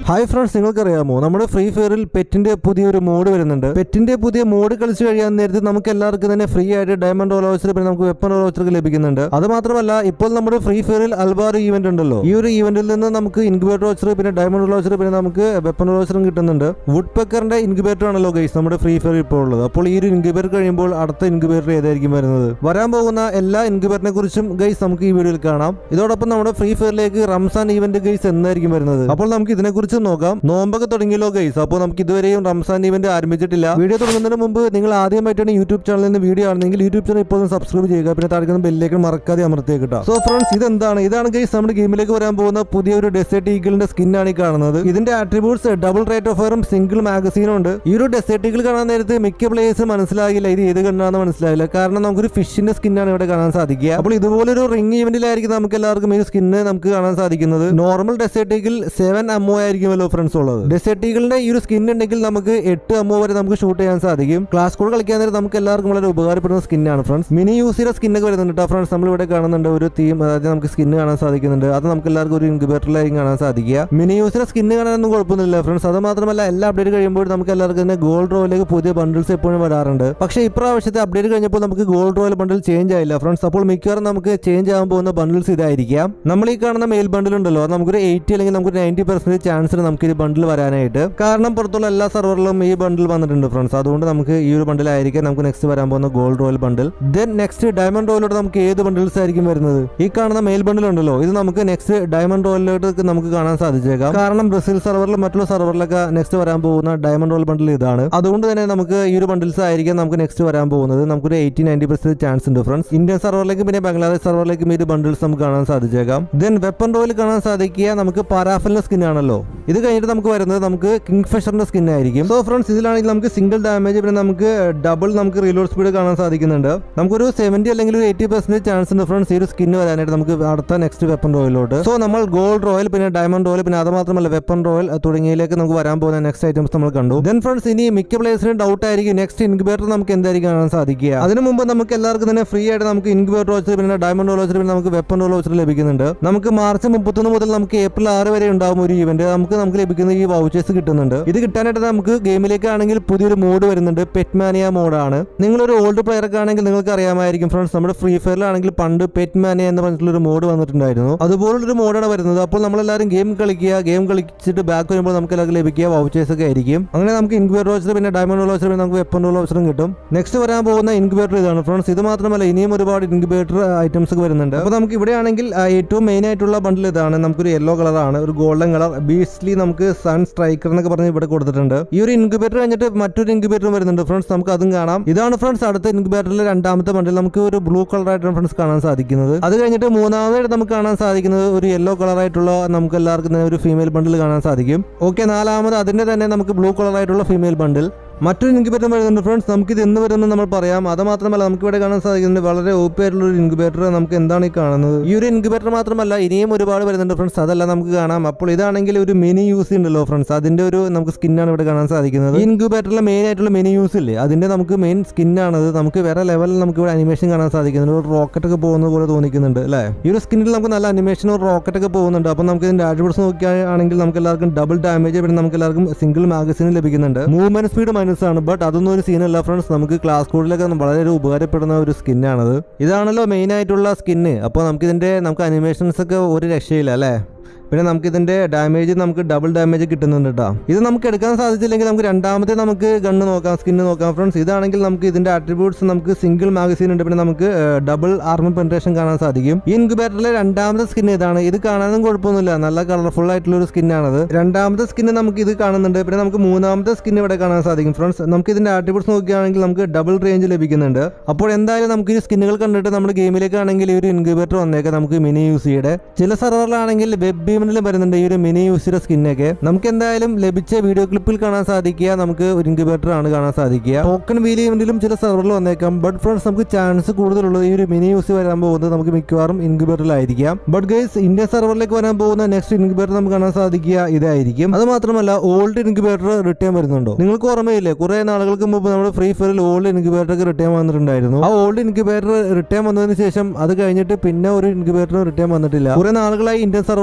hi friends നിങ്ങൾക്കറിയാമോ നമ്മുടെ free ഫയറിൽ പെറ്റിന്റെ പുതിയൊരു മോഡ് വരുന്നുണ്ട് പെറ്റിന്റെ പുതിയ മോഡ് കളിച്ചു കഴിയാൻ നേരത്ത് നമുക്ക് എല്ലാവർക്കും തന്നെ ഫ്രീ ആയിട്ട് ഡയമണ്ട് റോൾ വൗച്ചർ പിന്നെ നമുക്ക് വെപ്പൺ റോൾ വൗച്ചർ ലഭിക്കുന്നുണ്ട് അത് മാത്രമല്ല ഇപ്പോൾ നമ്മുടെ ഫ്രീ ഫയറിൽ അൽബാർ ഈവന്റ് ഉണ്ടല്ലോ ഈ ഒരു ഈവന്റിൽ നിന്ന് നമുക്ക് ഇൻക്യുബേറ്റർ വൗച്ചർ പിന്നെ ഡയമണ്ട് റോൾ വൗച്ചർ പിന്നെ നമുക്ക് വെപ്പൺ റോൾ വൗച്ചറും കിട്ടുന്നുണ്ട് വുഡ് പെക്കറിന്റെ ഇൻക്യുബേറ്റർ ആണല്ലോ ഗൈസ് നമ്മുടെ ഫ്രീ ഫയർ ഇപ്പോൾ ഉള്ളത് അപ്പോൾ ഈ ഒരു ഇൻക്യുബേറ്റർ കഴിയുമ്പോൾ അടുത്ത ഇൻക്യുബേറ്റർ ഏതായിരിക്കും വരുന്നത് വരാൻ പോകുന്ന എല്ലാ ഇൻക്യുബേറ്ററിനെ കുറിച്ചും ഗൈസ് നമുക്ക് ഈ വീഡിയോയിൽ കാണാം ഇതോടൊപ്പം നമ്മുടെ ഫ്രീ ഫയറിലേക്ക് റംസാൻ ഈവന്റ് ഗൈസ് എന്നായിരിക്കും വരുന്നത് അപ്പോൾ നമുക്ക് ഇതിനെക്കുറിച്ച് നോക്കാം നോമ്പൊക്കെ തുടങ്ങിയല്ലോ ഗൈസ് അപ്പോൾ നമുക്ക് ഇതുവരെയും റംസാൻ ഈവന്റ് ആരംഭിച്ചിട്ടില്ല വീഡിയോ തുടങ്ങുന്നതിന് മുമ്പ് നിങ്ങൾ ആദ്യമായിട്ടാണ് യൂട്യൂബ് ചാനലിൽ നിന്ന് വീഡിയോ ആണെങ്കിൽ യൂട്യൂബ് ചാനൽ ഇപ്പോൾ സബ്സ്ക്രൈബ് ചെയ്യുക പിന്നെ താഴെ ബെല്ലേക്ക് മറക്കാതെ അമർത്തിയേക്കിട്ടാ സോ ഫ്രണ്ട്സ് ഇതെന്താണ് ഇതാണ് ഗൈസ് നമ്മുടെ ഗെയിമിലേക്ക് വരാൻ പോകുന്ന പുതിയൊരു ഡെസേർട്ട് ഈഗിളിന്റെ സ്കിന്നാണ് ഈ കാണുന്നത് ഇതിന്റെ ആട്രിബ്യൂട്ട്സ് ഡബിൾ റേറ്റ് ഓഫ് ഫയറും സിംഗിൾ മാഗസീനും ഉണ്ട് ഈ ഒരു ഡെസേർട്ട് ഈഗിൾ കാണാൻ നേരത്ത് മിക്ക പ്ലേയേഴ്സും മനസ്സിലാകില്ല ഇത് ഏത് കണ്ണാന്ന് മനസ്സിലാവില്ല കാരണം നമുക്കൊരു ഫിഷിന്റെ സ്കിന്നാണ് ഇവിടെ കാണാൻ സാധിക്കുക അപ്പോൾ ഇതുപോലൊരു റിംഗ് ഈവന്റിലായിരിക്കും നമുക്ക് എല്ലാവർക്കും ഈ സ്കിന്ന് നമുക്ക് കാണാൻ സാധിക്കുന്നത് നോർമൽ ഡെസേർട്ട് ഈഗിൾ സെവൻ അമ്മോ ആയിരിക്കുമല്ലോ ഫ്രണ്ട്സ് ഉള്ളത് ഡെസേർട്ട് ഈഗിളിന്റെ ഈ ഒരു സ്കിൻ ഉണ്ടെങ്കിൽ നമുക്ക് എട്ട് അമ്മോ വരെ നമുക്ക് ഷൂട്ട് ചെയ്യാൻ സാധിക്കും ക്ലാസ് കോഡ് കളിക്കാൻ നേരം നമുക്ക് എല്ലാവർക്കും വളരെ ഉപകാരപ്പെടുന്ന സ്കിന്നാണ് ഫ്രണ്ട്സ് മിനി യൂസിയുടെ സ്കിന്നൊക്കെ വരുന്നുണ്ട് കേട്ടോ ഫ്രണ്ട്സ് നമ്മൾ ഇവിടെ കാണുന്നുണ്ട് ഒരു തീം അതായത് നമുക്ക് സ്കിന്ന് കാണാൻ സാധിക്കുന്നുണ്ട് അത് നമുക്ക് എല്ലാവർക്കും ഒരു ഇൻക്യുബേറ്ററിലായിരിക്കും കാണാൻ സാധിക്കുക മിനി യൂസിയുടെ സ്കിന്ന് കാണാനൊന്നും കുഴപ്പമൊന്നുമില്ല ഫ്രണ്ട്സ് അത് മാത്രമല്ല എല്ലാ അപ്ഡേറ്റ് കഴിയുമ്പോൾ നമുക്ക് എല്ലാവർക്കും തന്നെ ഗോൾഡ് റോയിലേക്ക് പുതിയ ബണ്ടിൽസ് എപ്പോഴും വരാറുണ്ട് പക്ഷേ ഇപ്രാവശ്യത്തെ അപ്ഡേറ്റ് കഴിഞ്ഞപ്പോൾ നമുക്ക് ഗോൾഡ് റോയൽ ബണ്ടിൽ ചേഞ്ച് ആയില്ല ഫ്രണ്ട്സ് അപ്പോൾ മിക്കവാറും നമുക്ക് ചേഞ്ച് ആകാൻ പോകുന്ന ബണ്ടിൽസ് ഇതായിരിക്കാം നമ്മൾ ഈ കാണുന്ന മെയിൽ ബണ്ടിൽ ഉണ്ടല്ലോ അത് നമുക്കൊരു എയ്റ്റി അല്ലെങ്കിൽ നമുക്ക് നയൻറ്റി പെർസെന്റ് ചാൻസ് നമുക്ക് ഈ ബണ്ടിൽ വരാനായിട്ട് കാരണം പുറത്തുള്ള എല്ലാ സെർവറിലും ഈ ബണ്ടിൽ വന്നിട്ടുണ്ട് ഫ്രണ്ട്സ് അതുകൊണ്ട് നമുക്ക് ഈ ഒരു ബണ്ടിലായിരിക്കും നമുക്ക് നെക്സ്റ്റ് വരാൻ പോകുന്ന gold royal bundle then next diamond റോയിലോട്ട് നമുക്ക് ഏത് ബണ്ടിൽസ് ആയിരിക്കും വരുന്നത് ഈ കാണുന്ന മെയിൽ ബണ്ടിൽ ഉണ്ടല്ലോ ഇത് നമുക്ക് നെക്സ്റ്റ് ഡയമണ്ട് റോയിലോട്ട് നമുക്ക് കാണാൻ സാധിച്ചേക്കാം കാരണം ബ്രസീൽ സെർവറിലും മറ്റുള്ള സെർവറിലൊക്കെ നെക്സ്റ്റ് വരാൻ പോകുന്ന ഡയമണ്ട് റോയൽ ബണ്ടിൽ ഇതാണ് അതുകൊണ്ട് തന്നെ നമുക്ക് ഈ ഒരു ബണ്ടിൽസ് ആയിരിക്കും നമുക്ക് നെക്സ്റ്റ് വരാൻ പോകുന്നത് നമുക്കൊരു എയ്റ്റി നയൻറ്റി പെർസെന്റ് ചാൻസ് ഉണ്ട് ഫ്രണ്ട്സ് ഇന്ത്യൻ സെർവറിലേക്കും പിന്നെ ബംഗ്ലാദേശ് സെർവറിലേക്കും ഈ ഒരു ബണ്ടിൽസ് നമുക്ക് കാണാൻ സാധിച്ചേക്കാം ദെൻ വെപ്പൺ റോയിൽ കാണാൻ സാധിക്കുക നമുക്ക് പരാഫലിന്റെ സ്കിൻ ആണല്ലോ ഇത് കഴിഞ്ഞിട്ട് നമുക്ക് വരുന്നത് നമുക്ക് കിങ് ഫിഷറിന്റെ സ്കിൻ ആയിരിക്കും സോ ഫ്രണ്ട്സ് ഇതിലാണെങ്കിൽ നമുക്ക് സിംഗിൾ ഡാമേജ് പിന്നെ നമുക്ക് ഡബിൾ നമുക്ക് റീലോഡ് സ്പീഡ് കാണാൻ സാധിക്കുന്നുണ്ട് നമുക്കൊരു സെവന്റി അല്ലെങ്കിൽ ഒരു എയ്റ്റി പെർസെന്റ് ചാൻസ് ഉണ്ട് ഫ്രണ്ട്സ് ഈ ഒരു സ്കിൻ വരാനായിട്ട് നമുക്ക് അടുത്ത നെക്സ്റ്റ് വെപ്പൺ റോയിലോട്ട് സോ നമ്മൾ ഗോൾഡ് റോയൽ പിന്നെ ഡയമണ്ട് റോയൽ പിന്നെ അത് മാത്രമല്ല വെപ്പൺ റോയൽ തുടങ്ങിയതിലേക്ക് നമുക്ക് വരാൻ പോകുന്ന നെക്സ്റ്റ് ഐറ്റംസ് നമ്മൾ കണ്ടു ദെൻ ഫ്രണ്ട്സ് ഇനി മിക്ക പ്ലേസിനും ഡൗട്ട് ആയിരിക്കും നെക്സ്റ്റ് ഇൻക്യുബേറ്റർ നമുക്ക് എന്തായിരിക്കും കാണാൻ സാധിക്കുക അതിനു മുമ്പ് നമുക്ക് എല്ലാവർക്കും തന്നെ ഫ്രീ ആയിട്ട് നമുക്ക് ഇൻക്യുബേറ്റർ വോച്ചർ പിന്നെ ഡയമണ്ട് റോൾ വോച്ചർ പിന്നെ നമുക്ക് വെപ്പൺ റോൾ വോച്ചർ ലഭിക്കുന്നുണ്ട് നമുക്ക് മാർച്ച് മുപ്പത്തൊന്ന് മുതൽ നമുക്ക് ഏപ്രിൽ ആറ് വരെ ഉണ്ടാകും ഒരു ഇവന്റ് നമുക്ക് നമുക്ക് ലഭിക്കുന്ന ഈ വൗച്ചേഴ്സ് കിട്ടുന്നുണ്ട് ഇത് കിട്ടാനായിട്ട് നമുക്ക് ഗെയിമിലേക്ക് ആണെങ്കിൽ പുതിയൊരു മോഡ് വരുന്നുണ്ട് പെറ്റ്മാനിയ മോഡാണ് നിങ്ങളൊരു ഓൾഡ് പ്ലെയർ ഒക്കെ ആണെങ്കിൽ നിങ്ങൾക്ക് അറിയാമായിരിക്കും ഫ്രണ്ട്സ് നമ്മുടെ ഫ്രീ ഫയറിലാണെങ്കിൽ പണ്ട് പെറ്റ്മാനിയ എന്ന് പറഞ്ഞിട്ടുള്ള ഒരു മോഡ് വന്നിട്ടുണ്ടായിരുന്നു അതുപോലുള്ളൊരു മോഡാണ് വരുന്നത് അപ്പോൾ നമ്മളെല്ലാവരും ഗെയിം കളിക്കുക ഗെയിം കളിച്ചിട്ട് ബാക്ക് വരുമ്പോൾ നമുക്ക് എല്ലാവർക്കും ലഭിക്കുക വൗച്ചേഴ്സ് ഒക്കെ ആയിരിക്കും അങ്ങനെ നമുക്ക് ഇൻക്യുബേറ്റർ വോച്ചർ പിന്നെ ഡയമണ്ട് റോൾ വോച്ചർ പിന്നെ നമുക്ക് വെപ്പൺ റോൾ വോച്ചറും കിട്ടും നെക്സ്റ്റ് വരാൻ പോകുന്ന ഇൻക്യുബേറ്റർ ഇതാണ് ഫ്രണ്ട്സ് ഇത് മാത്രമല്ല ഇനിയും ഒരുപാട് ഇൻക്യുബേറ്റർ ഐറ്റംസ് ഒക്കെ വരുന്നുണ്ട് അപ്പോൾ നമുക്ക് ഇവിടെയാണെങ്കിൽ ആ, ഏറ്റവും മെയിൻ ആയിട്ടുള്ള ബണ്ടിൽ ഇതാണ് നമുക്കൊരു യെല്ലോ കളറാണ് ഒരു ഗോൾഡൻ കളർ ബീസ്ലി നമുക്ക് സൺ സ്ട്രൈക്കർ എന്നൊക്കെ പറഞ്ഞ് ഇവിടെ കൊടുത്തിട്ടുണ്ട് ഈ ഒരു ഇൻക്യുബേറ്റർ കഴിഞ്ഞിട്ട് മറ്റൊരു ഇൻക്യുബേറ്റർ വരുന്നുണ്ട് ഫ്രണ്ട്സ് നമുക്ക് അതും കാണാം ഇതാണ് ഫ്രണ്ട്സ് അടുത്ത ഇൻക്യുബേറ്ററിലെ രണ്ടാമത്തെ ബണ്ടിൽ നമുക്ക് ഒരു ബ്ലൂ കളർ ആയിട്ടാണ് ഫ്രണ്ട്സ് കാണാൻ സാധിക്കുന്നത് അത് കഴിഞ്ഞിട്ട് മൂന്നാമതായിട്ട് നമുക്ക് കാണാൻ സാധിക്കുന്നത് ഒരു യെല്ലോ കളർ ആയിട്ടുള്ള നമുക്ക് എല്ലാവർക്കും തന്നെ ഒരു ഫീമെയിൽ ബണ്ടിൽ കാണാൻ സാധിക്കും ഓക്കെ നാലാമത് അതിന്റെ തന്നെ നമുക്ക് ബ്ലൂ കളർ ആയിട്ടുള്ള ഫീമെയിൽ ബണ്ടിൽ മറ്റൊരു ഇൻക്യുബേറ്റർ വരുന്നുണ്ട് ഫ്രണ്ട്സ് നമുക്ക് ഇത് എന്ന് വരുമെന്ന് നമ്മൾ പറയാം അത് മാത്രമല്ല നമുക്ക് ഇവിടെ കാണാൻ സാധിക്കുന്നുണ്ട് വളരെ ഓപ്പി ആയിട്ടുള്ള ഒരു ഇൻക്യുബേറ്റർ നമുക്ക് എന്താണ് ഈ കാണുന്നത് ഈ ഒരു ഇൻക്യുബേറ്റർ മാത്രമല്ല ഇനിയും ഒരുപാട് വരുന്നുണ്ട് ഫ്രണ്ട്സ് അതെല്ലാം നമുക്ക് കാണാം അപ്പോൾ ഇതാണെങ്കിൽ ഒരു മിനി യൂസ് ഉണ്ടല്ലോ ഫ്രണ്ട്സ് അതിന്റെ ഒരു നമുക്ക് സ്കിന്നാണ് ഇവിടെ കാണാൻ സാധിക്കുന്നത് ഈ ഇൻക്യുബേറ്ററിലെ മെയിൻ ആയിട്ടുള്ള മിനി യൂസ് ഇല്ലേ അതിന്റെ നമുക്ക് മെയിൻ സ്കിന്നാണത് നമുക്ക് വേറെ ലെവലിൽ നമുക്ക് ഇവിടെ അനിമേഷൻ കാണാൻ സാധിക്കുന്നുണ്ട് ഒരു റോക്കറ്റ് ഒക്കെ പോകുന്ന പോലെ തോന്നിക്കുന്നുണ്ട് അല്ലേ ഈ ഒരു സ്കിന്നിൽ നമുക്ക് നല്ല അനിമേഷൻ ഒരു റോക്കറ്റ് ഒക്കെ പോകുന്നുണ്ട് അപ്പോൾ നമുക്ക് ഇതിന്റെ ആട്രിബ്യൂട്ട്സ് നോക്കുകയാണെങ്കിൽ നമുക്ക് എല്ലാവർക്കും ഡബിൾ ഡാമേജ് പിന്നെ നമുക്ക് എല്ലാവർക്കും സിംഗിൾ മാഗസിൻ ലഭിക്കുന്നുണ്ട് മൂവ്മെന്റ് സ്പീഡ് മൈനസ് ആണ് ബട്ട് അതൊന്നും ഒരു സീനല്ല ഫ്രണ്ട്സ് നമുക്ക് ക്ലാസ് കോഡിലൊക്കെ വളരെ ഒരു ഉപകാരപ്പെടുന്ന ഒരു സ്കിന്നാണത് ഇതാണല്ലോ മെയിൻ ആയിട്ടുള്ള സ്കിന്ന് അപ്പോൾ നമുക്ക് ഇതിന്റെ നമുക്ക് അനിമേഷൻസ് ഒക്കെ ഒരു രക്ഷയില്ല അല്ലേ പിന്നെ നമുക്ക് ഇതിന്റെ ഡാമേജ് നമുക്ക് ഡബിൾ ഡാമേജ് കിട്ടുന്നുണ്ട് കേട്ടോ ഇത് നമുക്ക് എടുക്കാൻ സാധിച്ചില്ലെങ്കിൽ നമുക്ക് രണ്ടാമത്തെ നമുക്ക് ഗണ്ണ് നോക്കാം സ്കിന്ന് നോക്കാം ഫ്രണ്ട്സ് ഇതാണെങ്കിൽ നമുക്ക് ഇതിന്റെ ആട്രിബ്യൂട്ട്സ് നമുക്ക് സിംഗിൾ മാഗസീൻ ഉണ്ട് പിന്നെ നമുക്ക് ഡബിൾ ആർമർ പെൻട്രേഷൻ കാണാൻ സാധിക്കും ഈ ഇൻക്യുബേറ്ററിലെ രണ്ടാമത്തെ സ്കിൻ ഇതാണ് ഇത് കാണാനും കുഴപ്പമൊന്നുമില്ല നല്ല കളർഫുൾ ആയിട്ടുള്ള ഒരു സ്കിന്നാണത് രണ്ടാമത്തെ സ്കിന്ന് നമുക്ക് ഇത് കാണുന്നുണ്ട് പിന്നെ നമുക്ക് മൂന്നാമത്തെ സ്കിൻ ഇവിടെ കാണാൻ സാധിക്കും ഫ്രണ്ട്സ് നമുക്ക് ഇതിന്റെ ആട്രിബ്യൂട്ട്സ് നോക്കുകയാണെങ്കിൽ നമുക്ക് ഡബിൾ റേഞ്ച് ലഭിക്കുന്നുണ്ട് അപ്പോൾ എന്തായാലും നമുക്ക് ഈ സ്കിന്നുകൾ കണ്ടിട്ട് നമ്മുടെ ഗെയിമിലേക്ക് ആണെങ്കിൽ ഈ ഒരു ഇൻക്യുബേറ്റർ വന്നേക്കാം നമുക്ക് മിനി യൂസ് ചെയ്യടെ ചില സെർവറിലാണെങ്കിൽ വെബ് ഭീമനിലും വരുന്നുണ്ട് ഈ ഒരു മിനി യൂസിയുടെ സ്കിന്നൊക്കെ നമുക്ക് എന്തായാലും ലഭിച്ച വീഡിയോ ക്ലിപ്പിൽ കാണാൻ സാധിക്കുക നമുക്ക് ഒരു ഇൻക്യുബേറ്റർ ആണ് കാണാൻ സാധിക്കുക ടോക്കൺ വീൽ ഇവന്റിലും ചില സെർവറിൽ വന്നേക്കാം ബട്ട് ഫ്രണ്ട്സ് നമുക്ക് ചാൻസ് കൂടുതലുള്ളത് ഈ ഒരു മിനി യൂസ് വരാൻ പോകുന്നത് നമുക്ക് മിക്കവാറും ഇൻക്യുബേറ്ററിലായിരിക്കാം ബട്ട് ഗൈസ് ഇന്ത്യ സെർവറിലേക്ക് വരാൻ പോകുന്ന നെക്സ്റ്റ് ഇൻക്യുബേറ്റർ നമുക്ക് കാണാൻ സാധിക്കുക ഇതായിരിക്കും അത് മാത്രമല്ല ഓൾഡ് ഇൻക്യുബേറ്റർ റിട്ടേൺ വരുന്നുണ്ടോ നിങ്ങൾക്ക് ഓർമ്മയില്ലേ കുറെ നാളുകൾക്ക് മുമ്പ് നമ്മുടെ ഫ്രീ ഫയറിൽ ഓൾഡ് ഇൻക്യുബേറ്റർ ഒക്കെ റിട്ടേൺ വന്നിട്ടുണ്ടായിരുന്നു ആ ഓൾഡ് ഇൻക്യുബേറ്റർ റിട്ടേൺ വന്നതിന് ശേഷം അത് കഴിഞ്ഞിട്ട് പിന്നെ ഒരു ഇൻക്യുബേറ്റർ റിട്ടേൺ വന്നിട്ടില്ല കുറെ നാളുകളായി ഇന്ത്യൻ സെർവറിലേക്ക് ആണെങ്കിൽ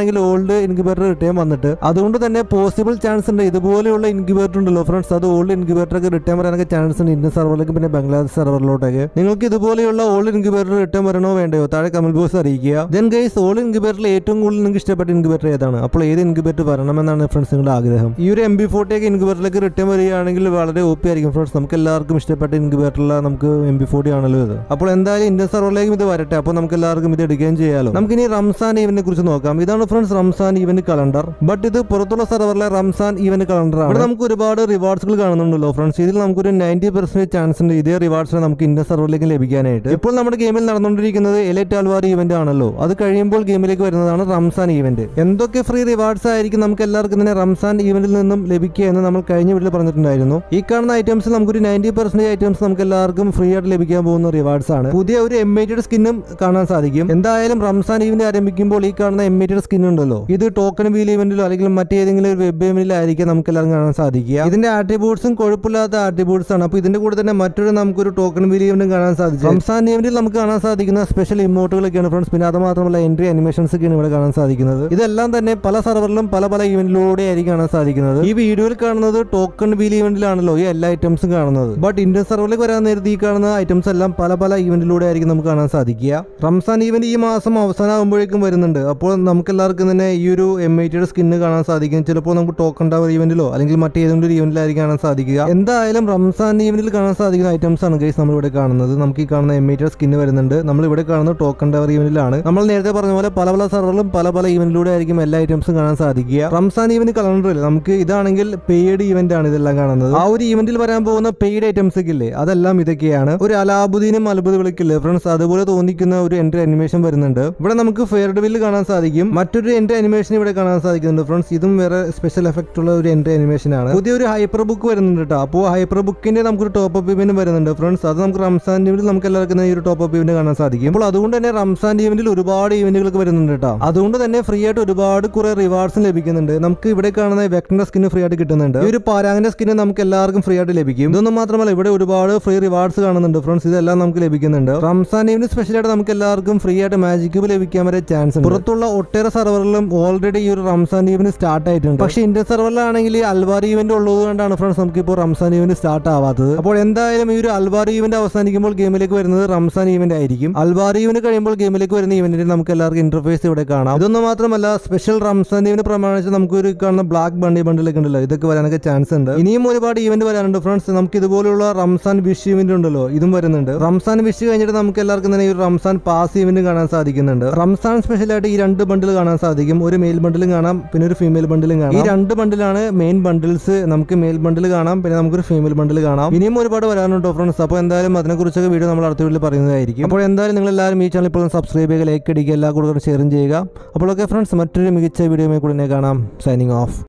ആണെങ്കിൽ ഓൾഡ് ഇൻക്യുബേറ്റർ റിട്ടേൺ വന്നിട്ട് അതുകൊണ്ട് തന്നെ പോസിബിൾ ചാൻസ് ഉണ്ട് ഇതുപോലെയുള്ള ഇൻക്യുബേറ്റർ ഉണ്ടല്ലോ ഫ്രണ്ട്സ് അത് ഓൾഡ് ഇൻക്യുബേറ്റർ ഒക്കെ റിട്ടേൺ വരാനൊക്കെ ചാൻസ് ഉണ്ട് ഇന്ത്യൻ സെർവറിലേക്ക് പിന്നെ ബംഗ്ലാദേശ് സെർവറിലോട്ടൊക്കെ നിങ്ങൾക്ക് ഇതുപോലെയുള്ള ഓൾഡ് ഇൻക്യുബേറ്റർ റിട്ടേൺ വരണോ വേണ്ടയോ താഴെ കമന്റ് ബോക്സ് അറിയിക്കുക ദെൻ ഗൈസ് ഓൾഡ് ഇൻക്യുബേറ്ററിൽ ഏറ്റവും കൂടുതൽ നിങ്ങൾക്ക് ഇഷ്ടപ്പെട്ട ഇൻക്യുബേറ്റർ ഏതാണ് അപ്പോൾ ഏത് ഇൻക്യുബേറ്റർ വരണമെന്നാണ് ഫ്രണ്ട്സ് നിങ്ങളുടെ ആഗ്രഹം ഈ ഒരു എം ബി ഫോർട്ടി ഒക്കെ ഇൻക്യുബേറ്ററിലേക്ക് റിട്ടേൺ വരികയാണെങ്കിൽ വളരെ ഓപ്പി ആയിരിക്കും ഫ്രണ്ട്സ് നമുക്ക് എല്ലാവർക്കും ഇഷ്ടപ്പെട്ട ഇൻക്യുബേറ്ററിൽ നമുക്ക് എം ബി ഫോർട്ടി ആണല്ലോ ഇത് അപ്പോൾ എന്തായാലും ഇന്ത്യൻ സെർവറിലേക്കും ഇത് വരട്ടെ അപ്പോൾ നമുക്ക് എല്ലാവർക്കും ഇത് എടുക്കുകയും ചെയ്യാലോ നമുക്കിനി റംസാൻ ഈവന്റിനെ കുറിച്ച് നോക്കാം ഇതാണ് friends Ramzan event calendar but ഇത് പുറത്തുള്ള സെർവറിലെ റംസാൻ ഈവന്റ് കലണ്ടർ ആണ് ഇവിടെ നമുക്ക് ഒരുപാട് റിവാർഡ്സുകൾ കാണുന്നുണ്ടല്ലോ ഫ്രണ്ട്സ് ഇതിൽ നമുക്കൊരു നയൻറ്റി പെർസെന്റ് ചാൻസ് ഉണ്ട് ഇതേ റിവാർഡ്സിനെ നമുക്ക് ഇന്ത്യൻ സെർവറിലേക്ക് ലഭിക്കാനായിട്ട് ഇപ്പോൾ നമ്മുടെ ഗെയിമിൽ നടന്നുകൊണ്ടിരിക്കുന്നത് എലൈറ്റ് ആൽവാർ ഈവന്റ് ആണല്ലോ അത് കഴിയുമ്പോൾ ഗെയിമിലേക്ക് വരുന്നതാണ് റംസാൻ ഈവന്റ് എന്തൊക്കെ ഫ്രീ റിവാർഡ്സ് ആയിരിക്കും നമുക്ക് എല്ലാവർക്കും തന്നെ റംസാൻ ഈവന്റിൽ നിന്നും ലഭിക്കുക എന്ന് നമ്മൾ കഴിഞ്ഞ വീട്ടിൽ പറഞ്ഞിട്ടുണ്ടായിരുന്നു ഈ കാണുന്ന ഐറ്റംസിൽ നമുക്കൊരു നയൻറ്റി പെർസെന്റ് ഐറ്റംസ് നമുക്ക് എല്ലാവർക്കും ഫ്രീ ആയിട്ട് ലഭിക്കാൻ പോകുന്ന റിവാർഡ്സ് ആണ് പുതിയ ഒരു എമ്മേറ്റഡ് സ്കിന്നും കാണാൻ സാധിക്കും എന്തായാലും റംസാൻ ഈവന്റ് ആരംഭിക്കുമ്പോൾ ഈ കാണുന്ന എമ്മേറ്റഡ് സ്കിൻ ഉണ്ടല്ലോ ഇത് ടോക്കൺ വീൽ ഇവന്റിലോ അല്ലെങ്കിൽ മറ്റേതെങ്കിലും ഒരു വെബ് ഇവന്റിലായിരിക്കും നമുക്ക് എല്ലാവരും കാണാൻ സാധിക്കുക ഇതിന്റെ ആട്രിബ്യൂട്ട്സും കുഴപ്പമില്ലാത്ത ആട്രിബ്യൂട്ട്സ് ആണ് അപ്പോൾ ഇതിന്റെ കൂടെ തന്നെ മറ്റൊരു നമുക്കൊരു ടോക്കൺ വീൽ ഇവന്റും കാണാൻ സാധിക്കും റംസാൻ ഇവന്റിൽ നമുക്ക് കാണാൻ സാധിക്കുന്ന സ്പെഷ്യൽ ഇമോട്ടുകളൊക്കെയാണ് ഫ്രണ്ട്സ് പിന്നെ അത് മാത്രമല്ല എൻട്രി അനിമേഷൻസ് ഒക്കെയാണ് ഇവിടെ കാണാൻ സാധിക്കുന്നത് ഇതെല്ലാം തന്നെ പല സെർവറിലും പല പല ഇവന്റിലൂടെ ആയിരിക്കും കാണാൻ സാധിക്കുന്നത് ഈ വീഡിയോയിൽ കാണുന്നത് ടോക്കൺ വീൽ ഇവന്റിലാണല്ലോ ഈ എല്ലാ ഐറ്റംസും കാണുന്നത് ബട്ട് ഇന്ത്യൻ സെർവറിലേക്ക് വരാൻ നേരത്തെ ഈ കാണുന്ന ഐറ്റംസ് എല്ലാം പല പല ഇവന്റിലൂടെ ആയിരിക്കും നമുക്ക് കാണാൻ സാധിക്കുക റംസാൻ ഈവന്റ് ഈ മാസം അവസാനമാകുമ്പോഴേക്കും വരുന്നുണ്ട് അപ്പോൾ നമുക്ക് എല്ലാവർക്കും തന്നെ ഈ ഒരു എം ഐറ്റിയുടെ സ്കിന്ന് കാണാൻ സാധിക്കും ചിലപ്പോൾ നമുക്ക് ടോക്കൺ ടവർ ഈവന്റിലോ അല്ലെങ്കിൽ മറ്റേതെങ്കിലും ഒരു ഈവന്റിലായിരിക്കും കാണാൻ സാധിക്കുക എന്തായാലും റംസാൻ ഈവന്റിൽ കാണാൻ സാധിക്കുന്ന ഐറ്റംസ് ആണ് ഗൈസ് നമ്മൾ ഇവിടെ കാണുന്നത് നമുക്ക് ഈ കാണുന്ന എം ഐറ്റിയുടെ സ്കിന്ന് വരുന്നുണ്ട് നമ്മൾ ഇവിടെ കാണുന്നത് ടോക്കൺ ടവർ ഈവന്റിലാണ് നമ്മൾ നേരത്തെ പറഞ്ഞ പോലെ പല പല സെർവറിലും പല പല ഈവന്റിലൂടെ ആയിരിക്കും എല്ലാ ഐറ്റംസും കാണാൻ സാധിക്കുക റംസാൻ ഈവന്റ് കലണ്ടറിൽ നമുക്ക് ഇതാണെങ്കിൽ പെയ്ഡ് ഈവന്റ് ആണ് ഇതെല്ലാം കാണുന്നത് ആ ഒരു ഈവന്റിൽ വരാൻ പോകുന്ന പെയ്ഡ് ഐറ്റംസ് ഒക്കെ ഇല്ലേ അതെല്ലാം ഇതൊക്കെയാണ് ഒരു അലാബുദ്ദീനും അത്ഭുത വിളിക്കില്ലേ ഫ്രണ്ട്സ് അതുപോലെ തോന്നിക്കുന്ന ഒരു എൻട്രി അനിമേഷൻ വരുന്നുണ്ട് ഇവിടെ നമുക്ക് ഫെയർഡ് ബില്ല് കാണാൻ സാധിക്കും മറ്റൊരു എൻട്രി അനിമേഷൻ ഇവിടെ കാണാൻ സാധിക്കുന്നുണ്ട് ഫ്രണ്ട്സ് ഇതും വേറെ സ്പെഷ്യൽ എഫക്റ്റ് ഉള്ള ഒരു എൻട്രി അനിമേഷൻ ആണ് പുതിയൊരു ഹൈപ്പർ ബുക്ക് വരുന്നുണ്ട് കേട്ടോ അപ്പോൾ ഹൈപ്പർ ബുക്കിന്റെ നമുക്കൊരു ടോപ്പ് അപ്പ് ഇവന്റ് വരുന്നുണ്ട് ഫ്രണ്ട്സ് അത് നമുക്ക് റംസാൻ ഇവന്റിൽ നമുക്ക് എല്ലാവർക്കും ഈ ഒരു ടോപ്പ് അപ്പ് ഇവന്റ് കാണാൻ സാധിക്കും അപ്പോൾ അതുകൊണ്ട് തന്നെ റംസാൻ ഇവന്റിൽ ഒരുപാട് ഇവന്റുകളൊക്കെ വരുന്നുണ്ട് കേട്ടോ അതുകൊണ്ട് തന്നെ ഫ്രീ ആയിട്ട് ഒരുപാട് കുറെ റിവാർഡ്സും ലഭിക്കുന്നുണ്ട് നമുക്ക് ഇവിടെ കാണുന്ന വെക്ടറിന്റെ സ്കിന്ന് ഫ്രീ ആയിട്ട് കിട്ടുന്നുണ്ട് ഈ ഒരു പാരാങ്ങിന്റെ സ്കിന്ന് നമുക്ക് എല്ലാവർക്കും ഫ്രീ ആയിട്ട് ലഭിക്കും ഇതൊന്നും മാത്രമല്ല ഇവിടെ ഒരുപാട് ഫ്രീ റിവാർഡ്സ് കാണുന്നുണ്ട് ഫ്രണ്ട്സ് ഇതെല്ലാം നമുക്ക് ലഭിക്കുന്നുണ്ട് റംസാൻ ഇവന്റ് സ്പെഷ്യൽ ആയിട്ട് നമുക്ക് എല്ലാവർക്കും ഫ്രീ ആയിട്ട് മാജിക് ക്യൂബ് ലഭിക്കാൻ വരെ ചാൻസ് ഉണ്ട് പുറത്തുള്ള ഒട്ടേറെ സെർവറിലും ഓൾറെഡി ഈ ഒരു റംസാൻ ഈവന്റ് സ്റ്റാർട്ട് ആയിട്ടുണ്ട് പക്ഷേ ഇന്ത്യൻ സെർവറിലാണെങ്കിൽ ഈ അൽവാർ ഈവന്റ് ഉള്ളത് കൊണ്ടാണ് ഫ്രണ്ട്സ് നമുക്ക് ഇപ്പോൾ റംസാൻ ഈവന്റ് സ്റ്റാർട്ട് ആവാത്തത് അപ്പോൾ എന്തായാലും ഈ ഒരു അൽവാർ ഈവന്റ് അവസാനിക്കുമ്പോൾ ഗെയിമിലേക്ക് വരുന്നത് റംസാൻ ഈവന്റ് ആയിരിക്കും അൽവാർ ഈവന്റ് കഴിയുമ്പോൾ ഗെയിമിലേക്ക് വരുന്ന ഈവന്റിന് നമുക്ക് എല്ലാവർക്കും ഇന്റർഫേസ് ഇവിടെ കാണാം ഇതൊന്നും മാത്രമല്ല സ്പെഷ്യൽ റംസാൻ ഈവന്റ് പ്രമാണിച്ച് നമുക്ക് ഒരു കാണുന്ന ബ്ലാക്ക് ബണ്ടി ബണ്ടിലൊക്കെ ഉണ്ടല്ലോ ഇതൊക്കെ വരാനൊക്കെ ചാൻസ് ഉണ്ട് ഇനിയും ഒരുപാട് ഈവന്റ് വരാനുണ്ട് ഫ്രണ്ട്സ് നമുക്ക് ഇതുപോലുള്ള റംസാൻ വിഷ് ഈവന്റ് ഉണ്ടല്ലോ ഇതും വരുന്നുണ്ട് റംസാൻ വിഷ് കഴിഞ്ഞിട്ട് നമുക്ക് എല്ലാവർക്കും തന്നെ ഈ ഒരു റംസാൻ പാസ് ഈവന്റ് കാണാൻ സാധിക്കുന്നുണ്ട് റംസാൻ സ്പെഷ്യൽ ആയിട്ട് ഈ രണ്ട് ബണ്ടിൽ കാണാൻ സാധിക്കും ഒരു മെയിൽ ബണ്ടിലും കാണാം പിന്നെ ഒരു ഫീമെയിൽ ബണ്ടിലും കാണാം ഈ രണ്ട് ബണ്ടിലാണ് മെയിൻ ബണ്ടിൽസ് നമുക്ക് മെയിൽ ബണ്ടിൽ കാണാം പിന്നെ നമുക്കൊരു ഫീമെയിൽ ബണ്ടിൽ കാണാം ഇനിയും ഒരുപാട് വരാനുണ്ടോ ഫ്രണ്ട്സ് അപ്പോൾ എന്തായാലും അതിനെക്കുറിച്ചൊക്കെ വീഡിയോ നമ്മൾ അടുത്ത വീട്ടിൽ പറയുന്നതായിരിക്കും അപ്പോൾ എന്തായാലും നിങ്ങൾ എല്ലാവരും ഈ ചാനൽ ഇപ്പോൾ സബ്സ്ക്രൈബ് ചെയ്യുക ലൈക്ക് അടിക്കുക എല്ലാ കൂടുതലും ഷെയറും ചെയ്യുക അപ്പോൾ ഓക്കെ ഫ്രണ്ട്സ് മറ്റൊരു മികച്ച വീഡിയോയിൽ കൂടെ കാണാം സൈനിങ് ഓഫ്